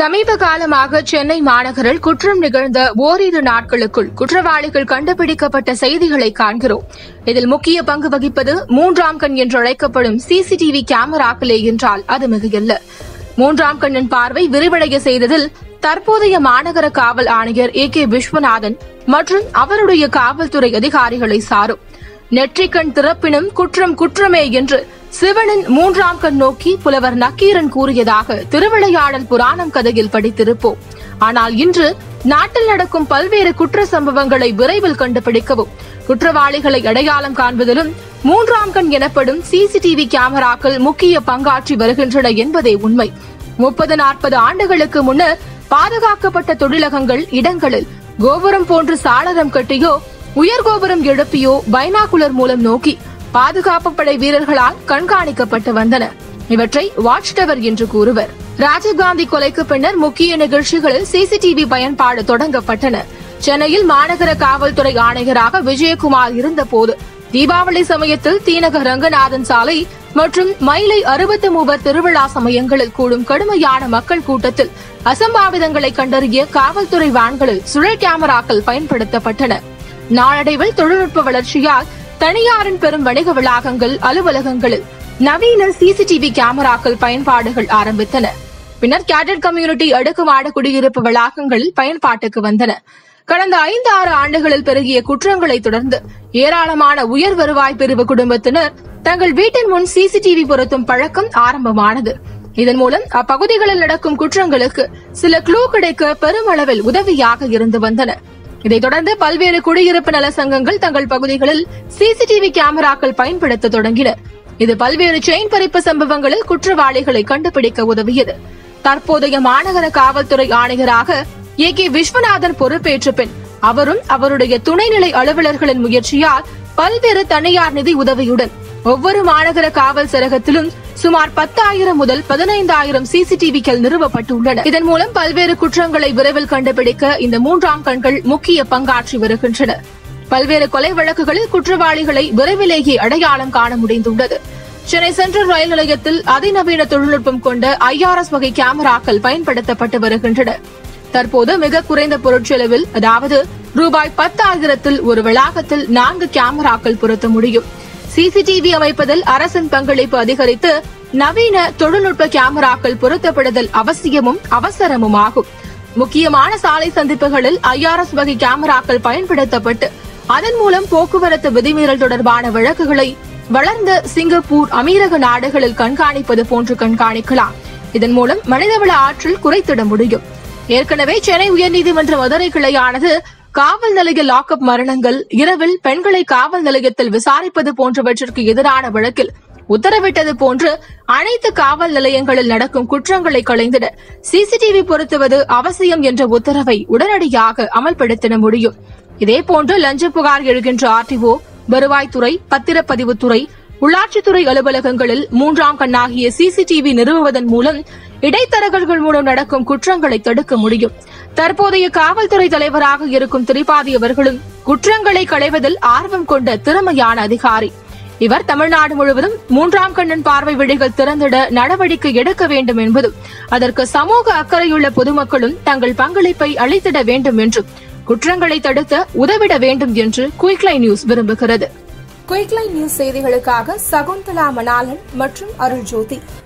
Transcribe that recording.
சமீப காலமாக சென்னை மாநகரில் குற்றம் நிகழ்ந்த ஓரிரு நாட்களுக்குள் குற்றவாளிகள் கண்டுபிடிக்கப்பட்ட செய்திகளை காண்கிறோம் இதில் முக்கிய பங்கு வகிப்பது மூன்றாம் கண் என்று அழைக்கப்படும் சிசிடிவி கேமராக்களே என்றால் அது மிகையல்ல மூன்றாம் கண்ணின் பார்வை விரிவடைய செய்ததில் தற்போதைய மாநகர காவல் ஆணையர் ஏ கே விஸ்வநாதன் மற்றும் அவருடைய காவல்துறை அதிகாரிகளை சாரும் நெற்றிக்கண் திறப்பினும் குற்றம் குற்றமே என்று சிவனின் மூன்றாம் கண் நோக்கி புலவர் நக்கீரன் கூறியதாக திருவிளையாடல் புராணம் கதையில் படித்திருப்போம் ஆனால் இன்று நாட்டில் நடக்கும் பல்வேறு குற்ற சம்பவங்களை விரைவில் கண்டுபிடிக்கவும் குற்றவாளிகளை அடையாளம் காண்பதிலும் மூன்றாம் கண் எனப்படும் சிசிடிவி கேமராக்கள் முக்கிய பங்காற்றி வருகின்றன என்பதே உண்மை முப்பது நாற்பது ஆண்டுகளுக்கு முன்னர் பாதுகாக்கப்பட்ட தொழிலகங்கள் இடங்களில் கோபுரம் போன்று சாளரம் கட்டியோ உயர் கோபுரம் எழுப்பியோ பைனாகுலர் மூலம் நோக்கி பாதுகாப்பு படை வீரர்களால் கண்காணிக்கப்பட்டு வந்தன இவற்றை வாட்ச் டவர் என்று கூறுவர் ராஜீவ்காந்தி கொலைக்கு பின்னர் முக்கிய நிகழ்ச்சிகளில் சிசிடிவி பயன்பாடு தொடங்கப்பட்டன சென்னையில் மாநகர காவல்துறை ஆணையராக விஜயகுமார் இருந்தபோது தீபாவளி சமயத்தில் தீநக ரங்கநாதன் சாலை மற்றும் மயிலை அறுபத்து மூவர் திருவிழா சமயங்களில் கூடும் கடுமையான மக்கள் கூட்டத்தில் அசம்பாவிதங்களை கண்டறிய காவல்துறை வேன்களில் சுழல் கேமராக்கள் பயன்படுத்தப்பட்டன நாளடைவில் தொழில்நுட்ப வளர்ச்சியால் தனியாரின் பெரும் வணிக வளாகங்கள் அலுவலகங்களில் நவீன சிசிடிவி கேமராக்கள் பயன்பாடுகள் ஆரம்பித்தன பின்னர் கேடட் கம்யூனிட்டி அடுக்குமாட குடியிருப்பு வளாகங்களில் பயன்பாட்டுக்கு வந்தன கடந்த ஐந்து ஆறு ஆண்டுகளில் பெருகிய குற்றங்களை தொடர்ந்து ஏராளமான உயர் வருவாய் பிரிவு குடும்பத்தினர் தங்கள் வீட்டின் முன் சிசிடிவி பொருத்தும் பழக்கம் ஆரம்பமானது இதன் மூலம் அப்பகுதிகளில் நடக்கும் குற்றங்களுக்கு சில க்ளூ கிடைக்க பெருமளவில் உதவியாக இருந்து வந்தன இதைத் தொடர்ந்து பல்வேறு குடியிருப்பு நல சங்கங்கள் தங்கள் பகுதிகளில் சிசிடிவி கேமராக்கள் பயன்படுத்த தொடங்கினர் இது பல்வேறு செயின் பறிப்பு சம்பவங்களில் குற்றவாளிகளை கண்டுபிடிக்க உதவியது தற்போதைய மாநகர காவல்துறை ஆணையராக ஏ கே விஸ்வநாதன் பொறுப்பேற்ற பின் அவரும் அவருடைய துணைநிலை அலுவலர்களின் முயற்சியால் பல்வேறு தனியார் நிதி உதவியுடன் ஒவ்வொரு மாநகர காவல் சரகத்திலும் சுமார் பத்தாயிரம் முதல் பதினைந்தாயிரம் சிசிடிவிகள் நிறுவப்பட்டுள்ளன இதன் மூலம் பல்வேறு குற்றங்களை விரைவில் கண்டுபிடிக்க இந்த மூன்றாம் கண்கள் முக்கிய பங்காற்றி வருகின்றன பல்வேறு கொலை வழக்குகளில் குற்றவாளிகளை விரைவிலேயே அடையாளம் காண முடிந்துள்ளது சென்னை சென்ட்ரல் ரயில் நிலையத்தில் அதிநவீன தொழில்நுட்பம் கொண்ட ஐஆர்எஸ் வகை கேமராக்கள் பயன்படுத்தப்பட்டு வருகின்றன தற்போது மிக குறைந்த பொருட்செலவில் அதாவது ரூபாய் பத்தாயிரத்தில் ஒரு வளாகத்தில் நான்கு கேமராக்கள் பொருத்த முடியும் சிசிடிவி அமைப்பதில் அரசின் பங்களிப்பு அதிகரித்து நவீன தொழில்நுட்ப கேமராக்கள் பொருத்தப்படுதல் அவசியமும் அவசரமும் ஆகும் முக்கியமான சாலை சந்திப்புகளில் ஐஆர்எஸ் வகை கேமராக்கள் பயன்படுத்தப்பட்டு அதன் மூலம் போக்குவரத்து விதிமீறல் தொடர்பான வழக்குகளை வளர்ந்த சிங்கப்பூர் அமீரக நாடுகளில் கண்காணிப்பது போன்று கண்காணிக்கலாம் இதன் மூலம் மனிதவள ஆற்றல் குறைத்திட முடியும் ஏற்கனவே சென்னை உயர்நீதிமன்ற மதுரை கிளையானது காவல் நிலைய லாக்அப் மரணங்கள் இரவில் பெண்களை காவல் நிலையத்தில் விசாரிப்பது போன்றவற்றிற்கு எதிரான வழக்கில் உத்தரவிட்டது போன்று அனைத்து காவல் நிலையங்களில் நடக்கும் குற்றங்களை களைந்திட சிசிடிவி பொருத்துவது அவசியம் என்ற உத்தரவை உடனடியாக அமல்படுத்திட முடியும் இதேபோன்று லஞ்ச புகார் எழுகின்ற ஆர்டிஓ வருவாய்த்துறை பத்திரப்பதிவுத்துறை உள்ளாட்சித்துறை அலுவலகங்களில் மூன்றாம் கண்ணாகிய சிசிடிவி நிறுவுவதன் மூலம் இடைத்தரகர்கள் மூலம் நடக்கும் குற்றங்களை தடுக்க முடியும் தற்போதைய காவல்துறை தலைவராக இருக்கும் திரிபாதி அவர்களும் குற்றங்களை களைவதில் ஆர்வம் கொண்ட திறமையான அதிகாரி இவர் தமிழ்நாடு முழுவதும் மூன்றாம் கண்ணன் பார்வை விழிகள் திறந்திட நடவடிக்கை எடுக்க வேண்டும் என்பதும் அதற்கு சமூக அக்கறையுள்ள பொதுமக்களும் தங்கள் பங்களிப்பை அளித்திட வேண்டும் என்றும் குற்றங்களை தடுக்க உதவிட வேண்டும் என்று குயிக்லை நியூஸ் விரும்புகிறது குயிக்லைன் நியூஸ் செய்திகளுக்காக சகுந்தலா மணாலன் மற்றும் அருள் ஜோதி